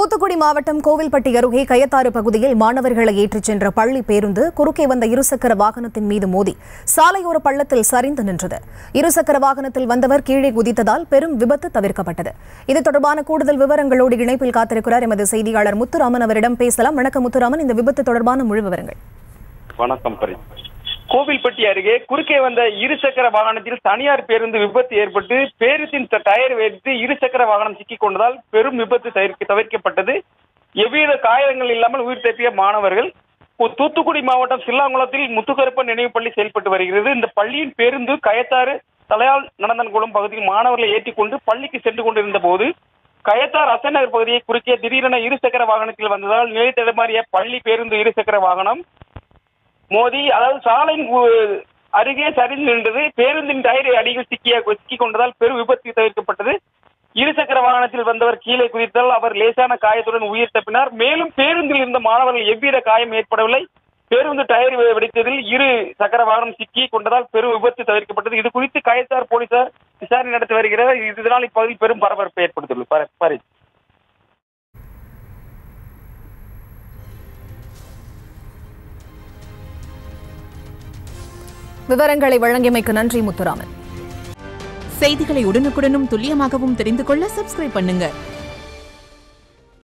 தூத்துக்குடி மாவட்டம் கோவில்பட்டி அருகே கயத்தாறு பகுதியில் மாணவர்களை ஏற்றிச் சென்ற பள்ளி பேருந்து குறுக்கே வந்த இருசக்கர வாகனத்தின் மீது மோதி சாலையோர பள்ளத்தில் சரிந்து நின்றது இருசக்கர வாகனத்தில் வந்தவர் கீழே குதித்ததால் பெரும் விபத்து தவிர்க்கப்பட்டது இது தொடர்பான கூடுதல் விவரங்களோடு இணைப்பில் காத்திருக்கிறார் எமது செய்தியாளர் முத்துராமன் அவரிடம் பேசலாம் வணக்கம் முத்துராமன் இந்த விபத்து தொடர்பான முழு விவரங்கள் வணக்கம் பரி கோவில்பட்டி அருகே குறுக்கே வந்த இருசக்கர வாகனத்தில் தனியார் பேருந்து விபத்து ஏற்பட்டு பேருந்தின் ட- டயர் வெடித்து இருசக்கர வாகனம் சிக்கிக் கொண்டதால் பெரும் விபத்து தவிர்க்க- தவிர்க்கப்பட்டது எவ்வித காயங்கள் இல்லாமல் உயிர் தப்பிய மாணவர்கள் கு- தூத்துக்குடி மாவட்டம் சில்லாங்குளத்தில் முத்துக்கருப்பன் நினைவு பள்ளி செயல்பட்டு வருகிறது இந்த பள்ளியின் பேருந்து கயத்தாறு தலையால் நடந்தன்குளம் பகுதியில் மாணவர்களை ஏற்றிக்கொண்டு பள்ளிக்கு சென்று கொண்டிருந்த போது கயத்தார் அசநகர் பகுதியை குறுக்கே திடீரென இருசக்கர வாகனத்தில் வந்ததால் நிலை தடுமாறிய பள்ளி பேருந்து இருசக்கர வாகனம் மோதி அதாவது சாலையின் கு- அருகே சரிந்து நின்றது பேருந்தின் டயரை அடியில் சிக்கிய சிக்கிக் கொண்டதால் பெரும் விபத்து தவிர்க்கப்பட்டது இருசக்கர வாகனத்தில் வந்தவர் கீழே குதித்தால் அவர் லேசான காயத்துடன் உயிர் தப்பினார் மேலும் பேருந்தில் இருந்த மாணவர்கள் எவ்வித காயம் ஏற்படவில்லை பேருந்து டயர் வெ- வெடித்ததில் இரு சக்கர வாகனம் சிக்கி கொண்டதால் பெரும் விபத்து தவிர்க்கப்பட்டது இது குறித்து கயத்தார் போலீசார் விசாரணை நடத்தி வருகிறார் இதனால் இப்பகுதியில் பெரும் பரபரப்பை ஏற்படுத்தியுள்ளது பர- பரி விவரங்களை வழங்கியமைக்கு நன்றி முத்துராமன் செய்திகளை உடனுக்குடனும் துல்லியமாகவும் தெரிந்து கொள்ள சப்ஸ்கிரைப் பண்ணுங்க